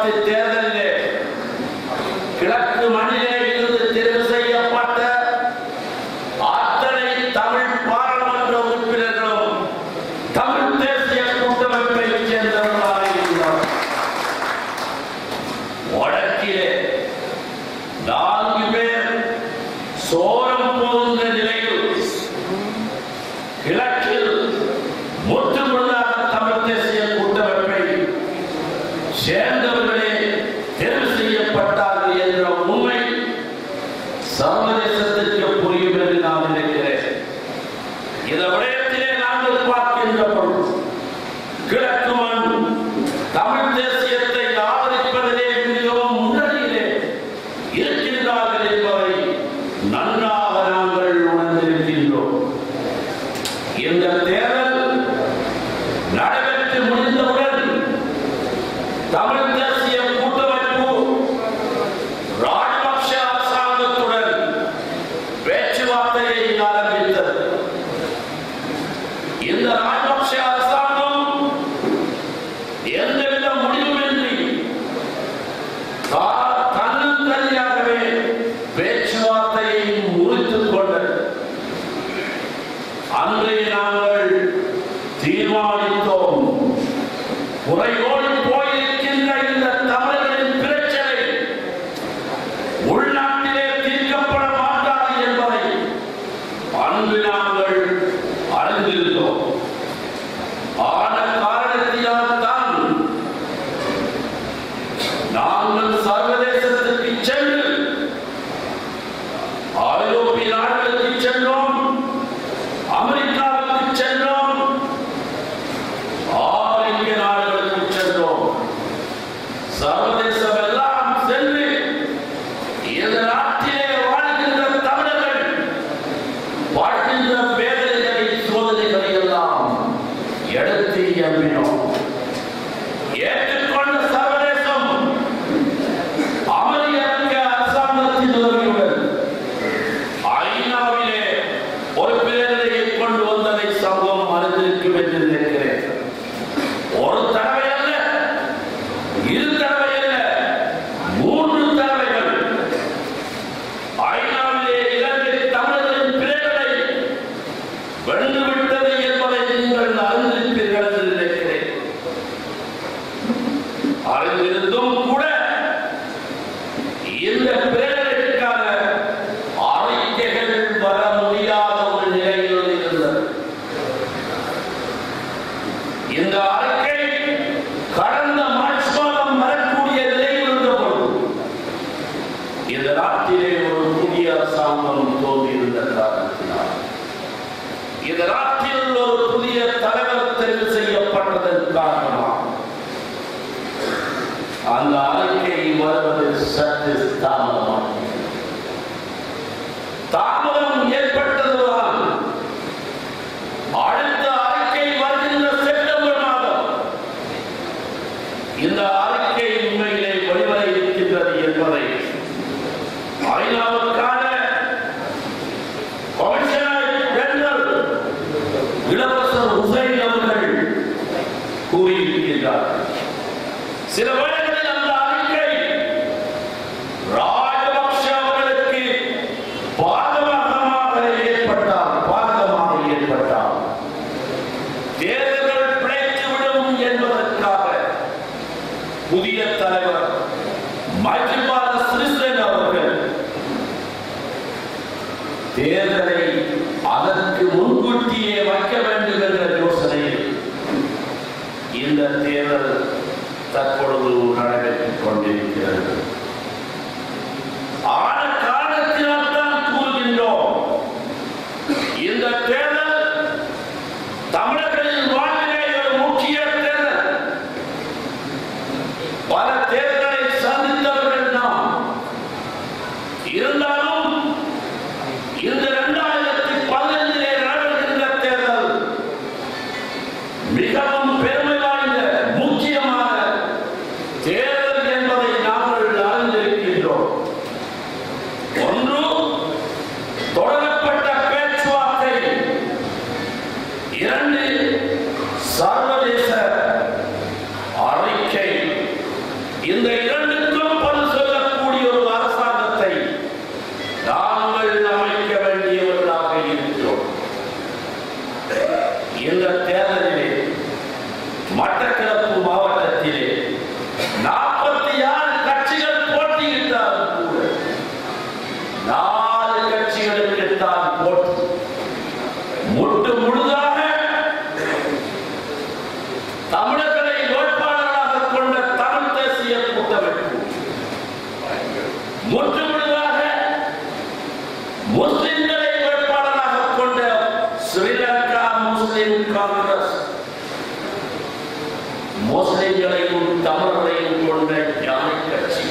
பத்து தேர்தலிலே கிழக்கு மண்ணிலே இருந்து தெரிவு செய்யப்பட்ட அத்தனை தமிழ் பாராளுமன்ற உறுப்பினர்களும் தமிழ் தேசிய கூட்டமைப்பை சேர்ந்தவர்களாக இருக்கிறார் வடக்கிலே நான்கு பேர் சோரம் போகின்ற நிலையில் கிழக்கில் முற்றுமுழுதாக தமிழ் தேசிய கூட்டமைப்பை சேர்ந்தவர்களே தேர்வு செய்யப்பட்டார்கள் என்ற உண்மை சர்வதேசத்திற்கு புரியும் என்று நான் நினைக்கிறேன் இந்த விடயத்திலே நாங்கள் பார்க்கின்ற பொழுது கிழக்கு மண் தமிழ் தேசியத்தை ஆதரிப்பதிலே மிகவும் முன்னணியிலே இருக்கின்றார்கள் என்பதை நன்றாக நாங்கள் உணர்ந்திருக்கின்றோம் இந்த தேர்தல் நடைபெற்று முடிந்தவுடன் தமிழ் தேசிய கூட்டமைப்பு ராஜபக்ஷ அரசாங்கத்துடன் பேச்சுவார்த்தையை ஆரம்பித்தது இந்த ராஜபக்ஷ அரசாங்கம் எந்தவித முடிவுமின்றி தான் தன்னந்தனியாகவே பேச்சுவார்த்தையை முறித்துக் கொண்டது அன்றே நாங்கள் தீர்மானித்தோம் குறையோடி போயிருக்கின்ற இந்த தமிழர்களின் பிரச்சனை உள்நாட்டிலே தீர்க்கப்பட மாட்டாது என்பதை அன்று நாங்கள் அறிந்திருந்தோம் ஆன காரணத்தினால் தான் நாங்கள் சர்வதேசத்திற்கு சென்று ஐரோப்பிய நாடுகளுக்கு சென்றோம் அமெரிக்காவுக்கு சென்றோம் ஆப்பிரிக்க நாடுகளுக்கு சென்றோம் சர்வதேசம் எல்லாம் சென்று இந்த நாட்டிலே வாழ்கின்ற தமிழர்கள் வாழ்கின்ற வேதனைகளை சோதனைகளை எல்லாம் எடுத்து எம்பினோம் ஏற்றுக்கொண்ட சர்வதேசம் அமெரிக்க அரசாங்கத்தின் உதவியுடன் ஐநாவிலே ஒரு பிரேரணையை கொண்டு வந்ததை சமூகம் அறிந்திருக்கும் என்று நினைக்கிறேன் ஒரு தடவை அல்ல இரு தடவை அல்ல மூன்று தடவைகள் ஐநாவிலே இலங்கை தமிழர்களின் பிரேரணை வென்றுவிட்டது என்பதை நீங்கள் அறிந்திருப்பீர்கள் என்று நினைக்கிறேன் அறிந்திருந்தும் கூட இந்த பிரேரணைக்கான அறிக்கைகள் வர முடியாத ஒரு நிலையில் இருந்தது இந்த அறிக்கை கடந்த மார்ச் மாதம் வரக்கூடிய நிலையில் இருந்தபோது இந்த நாட்டிலே ஒரு புதிய அரசாங்கம் தோன்றியிருந்த காரணத்தினால் இந்த நாட்டில் ஒரு புதிய தலைவர் தெரிவு செய்யப்பட்டதன் காரணமாக அந்த அறிக்கை வருவது சற்று தாமதமானது தாமதம் ஏற்பட்டதுதான் அடுத்த அறிக்கை வருகின்ற செப்டம்பர் மாதம் இந்த அறிக்கை உண்மையிலே வெளிவர இருக்கின்றது என்பதை ஐநாவுக்கான கமிஷனர் ஜெனரல் இளவரசர் ஹுசைன் அவர்கள் கூறியிருக்கின்றார் சில வேளைகளில் அந்த அறிக்கை ராஜபக்ஷ அவர்களுக்கு பாதகமாக ஏற்பட்டால் பாதகமாக ஏற்பட்டால் தேர்தல்கள் பிழைத்துவிடும் என்பதற்காக புதிய தலைவர் மைத்ரிபால சிறிசேன அவர்கள் தேர்தலை அதற்கு முன்கூட்டியே வைக்க வேண்டும் என்ற யோசனையில் இந்த தேர்தல் தற்பொழுது நடைபெற்றுக் கொண்டிருக்கிறது ஆன காரணத்தினால் தான் கூறுகின்றோம் இந்த தேர்தல் தமிழர்களின் வாழ்விலே ஒரு முக்கிய தேர்தல் பல தேர்தலை சந்தித்தவர்கள் நாம் இருந்தாலும் இந்த இரண்டாயிரத்தி பதினைந்திலே நடைபெறுகின்ற தேர்தல் மிகவும் பெருமை வாய்ந்த முக்கியமான தேர்தல் என்பதை நாங்கள் அறிந்திருக்கின்றோம் ஒன்று தொடரப்பட்ட பேச்சுவார்த்தை இரண்டு சர்வதேச அறிக்கை இந்த இந்த தேர்தலிலே மட்டக்களப்பு மாவட்டத்திலே நாற்பத்தி ஆறு கட்சிகள் போட்டியிட்டாலும் கூட நாலு கட்சிகளுக்கு தான் போட்டி முட்டு முழுதாக தமிழர்களை வேட்பாளர்களாக கொண்ட தமிழ் தேசிய கூட்டமைப்பு முற்று முழுதாக முஸ்லிம்களை வேட்பாளராக கொண்ட ஸ்ரீலங்கா முஸ்லிம் காங்கிரஸ் முஸ்லிம்களையும் தமிழர்களையும் கொண்ட யானை கட்சி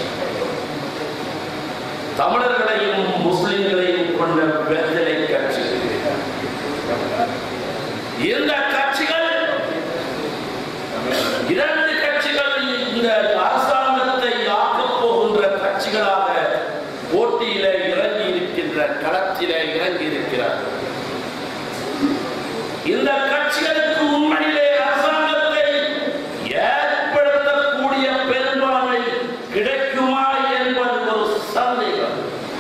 தமிழர்களையும் முஸ்லிம்களையும் கொண்ட வெத்தலை கட்சி இந்த கட்சிகள் இரண்டு கட்சிகள் இந்த அரசாங்கத்தை ஆக்கப் போகின்ற கட்சிகளாக போட்டியில இறங்கி இருக்கின்ற களத்தில இறங்கி இருக்கிறார் இந்த கட்சிகளுக்கு உண்மையிலே அரசாங்கத்தை ஏற்படுத்தக்கூடிய பெரும்பான்மை கிடைக்குமா என்பது ஒரு சந்தேகம்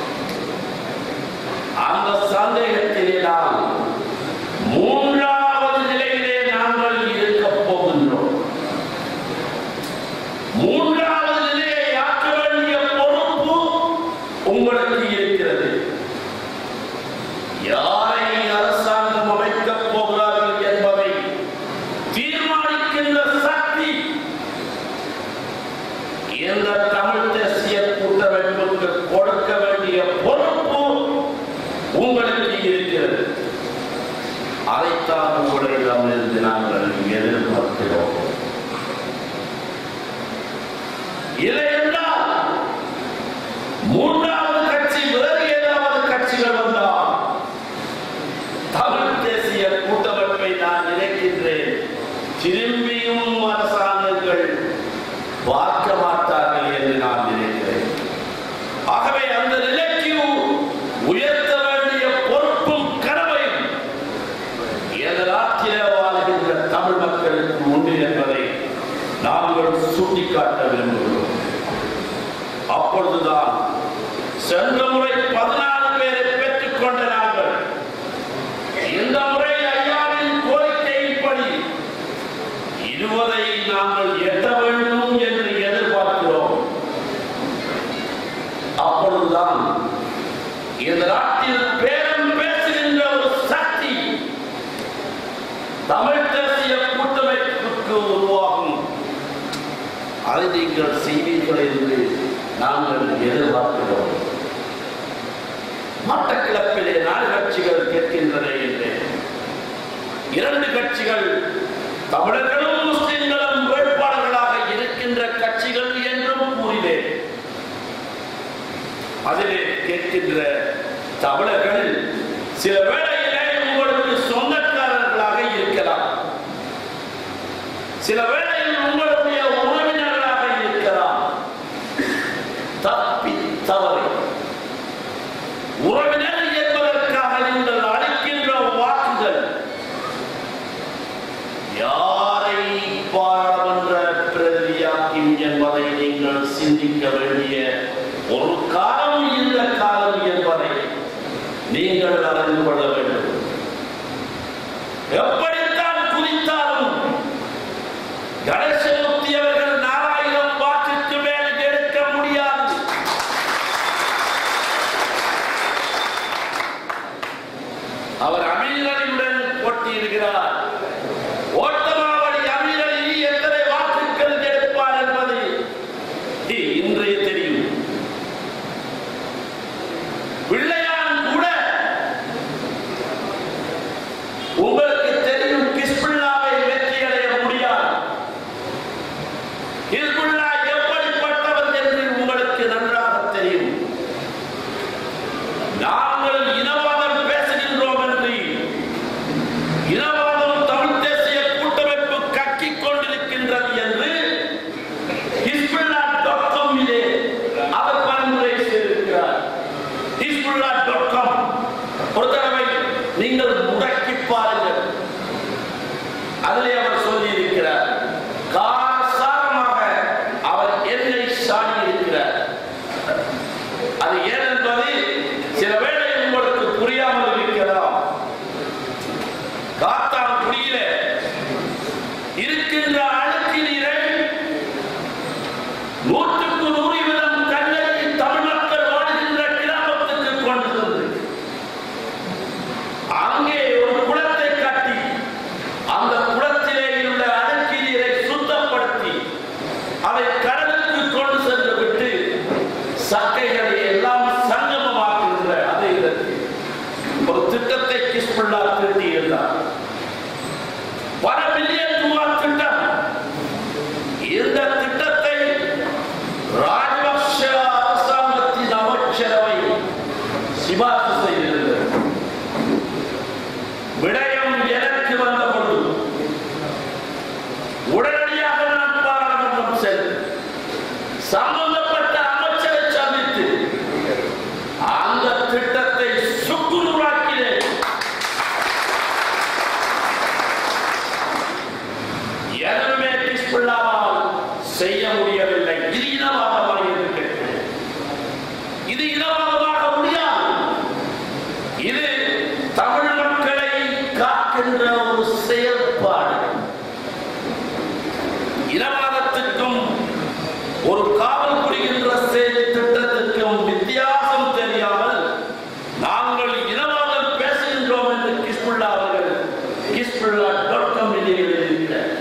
அந்த சந்தேகத்திலே நாம் மூன்றாவது நிலையிலே நாங்கள் இருக்கப் போகின்றோம் மூன்றாவது நிலையை ஆக்க வேண்டிய பொறுப்பு உங்களுக்கு இருக்கிறது யாரை அரசாங்கம் அமைக்கப் போகிறார்கள் என்பதை தீர்மானிக்கின்ற சக்தி இந்த தமிழ் தேசிய கூட்டமைப்புக்கு கொடுக்க வேண்டிய பொறுப்பு உங்களுக்கு இருக்கிறது அதைத்தான் உங்களிடமிருந்து நாங்கள் எதிர்பார்க்கிறோம் இல்லை என்றால் மூன்றாவது கட்சி வேறு ஏதாவது கட்சிகள் வந்தால் தமிழ் தேசிய கூட்டமைப்பை நான் நினைக்கின்றேன் திரும்பியும் அரசாங்கங்கள் பார்க்க மாட்டார்கள் என்று நான் நினைக்கிறேன் ஆகவே அந்த நிலைக்கு உயர்த்த வேண்டிய பொறுப்பும் கடமையும் எனது நாட்டிலே வாழ்கின்ற தமிழ் மக்களுக்கு உண்டு என்பதை நாங்கள் சுட்டிக்காட்ட விரும்புகிறோம் அப்பொழுதுதான் சென்ற முறை பதினாறு பேரை பெற்றுக் கொண்ட நாங்கள் இந்த முறை ஐயாவின் கோரிக்கையின்படி இருபதை நாங்கள் எட்ட வேண்டும் என்று எதிர்பார்க்கிறோம் அப்பொழுதுதான் இந்த நாட்டில் பேரம் பேசுகின்ற ஒரு சக்தி தமிழ் தேசிய கூட்டமைப்புக்கு உருவாகும் அதை நீங்கள் செய்வீர்கள் என்று நாங்கள் எதிர்பார்க்கிறோம் மட்டக்கிழப்பிலே நாலு கட்சிகள் கேட்கின்றன என்று இரண்டு கட்சிகள் தமிழர்களும் முஸ்லிம்களும் வேட்பாளர்களாக இருக்கின்ற கட்சிகள் என்றும் கூறினேன் அதிலே கேட்கின்ற தமிழர்களில் சில வேளையிலே உங்களுக்கு சொந்தக்காரர்களாக இருக்கலாம் சில வேளையில் உங்களுடைய உறவினர்களாக இருக்கலாம் தப்பி தவறி உறவினர் என்பதற்காக நீங்கள் அளிக்கின்ற வாக்குகள் யாரை பாராளுமன்ற பிரதியாக்கும் என்பதை நீங்கள் சிந்திக்க வேண்டிய ஒரு காலம் இந்த காலம் என்பதை நீங்கள் அறிந்து கொள்ள வேண்டும் எப்படித்தான் குறித்தாலும் கணேசமூர்த்தி அவர்கள் நாலாயிரம் வாக்குக்கு மேல் எடுக்க முடியாது அவர் அமீரலியுடன் போட்டியிடுகிறார் ஓட்டமாவடி அமீரலி எத்தனை வாக்குகள் எடுப்பார் என்பது இன்றைய தெரியும் பிள்ளையான் கூட உங்களுக்கு தெரியும் கிஸ்புல்லாவை வெற்றி அடைய முடியாது கிஸ்புல்லா எப்படிப்பட்டவர் என்று உங்களுக்கு நன்றாக தெரியும் நாங்கள் இனவாதம் பேசுகின்றோம் என்று இனவாதம் தமிழ் தேசிய கூட்டமைப்பு கக்கிக் கொண்டிருக்கின்றது என்று ஹிஸ்புல்லா டாட் காமிலே அவர் பரிந்துரை செய்திருக்கிறார் ஹிஸ்புல்லா டாட் காம் ஒரு தடவை நீங்கள் முடக்கி பாருங்கள் அதிலே அவர் சொல்லி இருக்கிறார் காரசாரமாக அவர் என்னை சாடி இருக்கிறார் அது ஏன் என்பது சில வேளை உங்களுக்கு புரியாமல் இருக்கலாம் காத்தான் குடியில செய்ய முடியவில்லை இது இனவாதமாக இருக்கிறது இது இனவாதமாக முடியாது இது தமிழ் மக்களை காக்கின்ற ஒரு செயல்பாடு இனவாதத்திற்கும் ஒரு காவல் புரிகின்ற செயல் திட்டத்திற்கும் வித்தியாசம் தெரியாமல் நாங்கள் இனவாதம் பேசுகின்றோம் என்று கிஸ்புல்லா அவர்கள் கிஸ்புல்லா டாட் காம் எழுதியிருக்கிறார்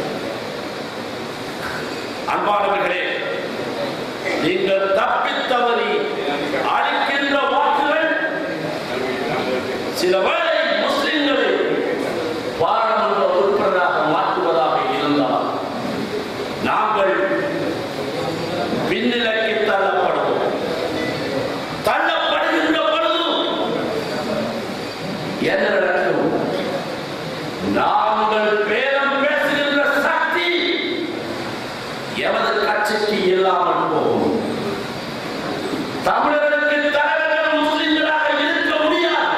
அன்பானவர்களே நீங்கள் தப்பித் தவறி அளிக்கின்ற வாக்குகள் சில வேளை முஸ்லிம்களை பாராளுமன்ற உறுப்பினராக மாற்றுவதாக இருந்தால் நாங்கள் பின்னிலைக்கு தள்ளப்படுவோம் தள்ளப்படுகின்ற பொழுது என்ன நடக்கும் நாங்கள் பேரம் பேசுகின்ற சக்தி எமது கட்சிக்கு இல்லாமல் போகும் தமிழர்களுக்கு தலைவர்கள் முஸ்லிம்களாக இருக்க முடியாது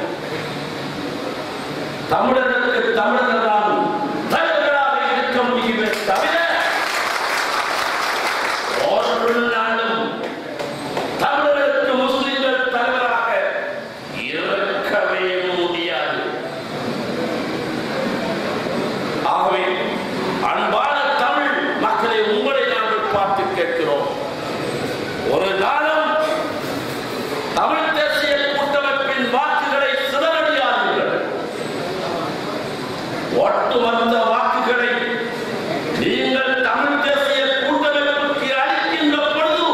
தமிழர்களுக்கு தமிழர்களால் தலைவர்களாக இருக்க முடியுமே தவிர ஒரு நாளும் தமிழர்களுக்கு முஸ்லிம்கள் தலைவராக இருக்கவே முடியாது ஆகவே அன்பான தமிழ் மக்களை உங்களை நாங்கள் பார்த்து கேட்கிறோம் ஒரு நாளும் தமிழ் தேசிய கூட்டமைப்பின் வாக்குகளை சிதறடியாதீர்கள் ஒட்டுமொத்த வாக்குகளை நீங்கள் தமிழ் தேசிய கூட்டமைப்புக்கு அளிக்கின்ற பொழுது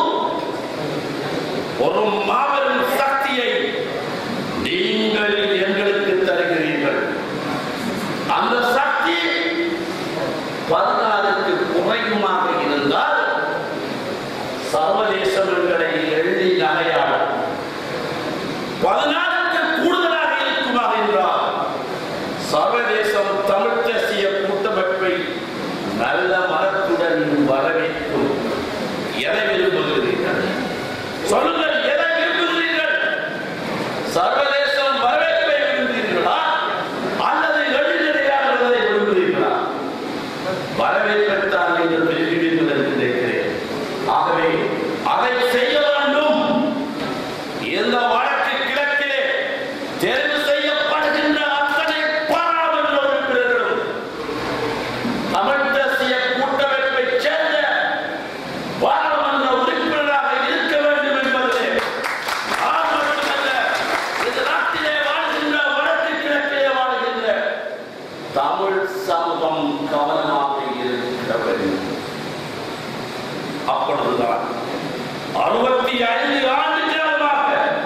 ஒரு மாபெரும் சக்தியை நீங்கள் எங்களுக்கு தருகிறீர்கள் அந்த சக்தி பதினாறுக்கு குறையுமாக இருந்தால் சர்வதேசம் எங்களை எழுதி நகையாடும் பதினாறுக்கு கூடுதலாக இருக்குமாக என்றால் சர்வதேசம் தமிழ் தேசிய கூட்டமைப்பை நல்ல மனத்துடன் வரவேற்கும் எதை விரும்புகிறீர்கள் சொல்லுங்கள் எதை விரும்புகிறீர்கள் சர்வதேசம் வரவேற்பை விரும்புகிறீர்களா அல்லது எழுநிலையாளர்களை விரும்புகிறீர்களா வரவேற்பைத்தான் நீங்கள் விரும்புகிறீர்கள் என்று நினைக்கிறேன் ஆகவே அதை செய்ய வேண்டும் இந்த வழக்கு கிழக்கிலே தெரிவு செய்யப்படுகின்ற அத்தனை பாராளுமன்ற உறுப்பினர்களும் தமிழ் தேசிய கூட்டமைப்பைச் சேர்ந்த பாராளுமன்ற உறுப்பினராக இருக்க வேண்டும் என்பதிலே நான் மட்டுமல்ல இந்த நாட்டிலே வாழ்கின்ற வடக்கு கிழக்கிலே வாழ்கின்ற தமிழ் சமூகம் கவனமாக இருக்க வேண்டும் அப்பொழுதுதான் அறுபத்தி ஐந்து ஆண்டு காலமாக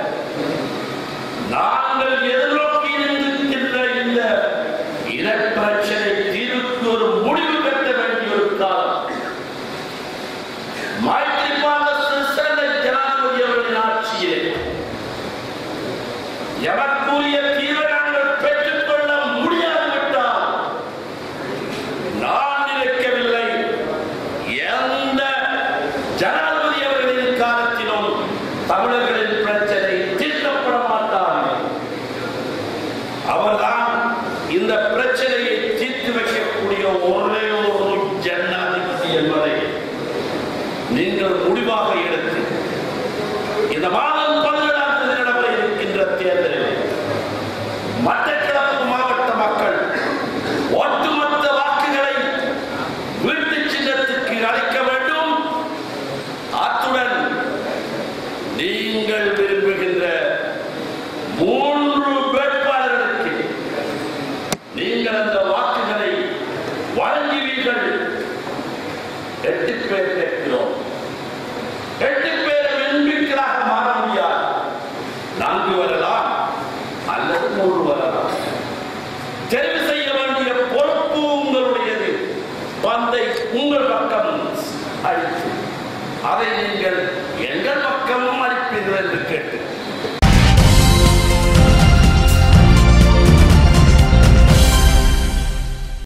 நாங்கள் எதிர்நோக்கி இருக்கின்ற இந்த இனப்பிரச்சனை தீர்வுக்கு ஒரு முடிவு கட்ட வேண்டிய ஒரு காலம் மைத்திரிபால சிறிசேன ஜனாதிபதி அவர்களின் ஆட்சியிலே எமக்குரிய தீர்வை நாங்கள் பெற்றுக்கொள்ள முடியாது விட்டால் நான் நினைக்கவில்லை எந்த ஜனாதிபதி அவர்களின் காலத்திலும் தமிழர்களின் பிரச்சனை தீர்க்கப்பட மாட்டார்கள் அவர்தான் இந்த பிரச்சனையை தீர்த்து வைக்கக்கூடிய ஒரே ஒரு ஜனாதிபதி என்பதை நீங்கள் முடிவாக எடுத்து இந்த மாதம் பதினேழாம் தேதி நடைபெற இருக்கின்ற தேர்தலில் மட்டக்களப்பு மாவட்ட மக்கள் ஒட்டுமொத்த வாக்குகளை வீட்டு சின்னத்துக்கு அளிக்க வேண்டும் அத்துடன் நீங்கள் விரும்புகின்ற மூன்று வேட்பாளர்களுக்கு நீங்கள் அந்த வாக்குகளை வழங்குவீர்கள் எட்டு பேர் கேட்கிறோம் எட்டு பேர் எம்பிக்களாக மாற முடியாது நான்கு வரலாம் அல்லது மூன்று வரலாம் தெரிவு செய்ய வேண்டிய பொறுப்பு உங்களுடையது பந்தை உங்கள் பக்கம் அளித்து அதை நீங்கள் எங்கள் பக்கமும் அளிப்பீர்கள் என்று கேட்டு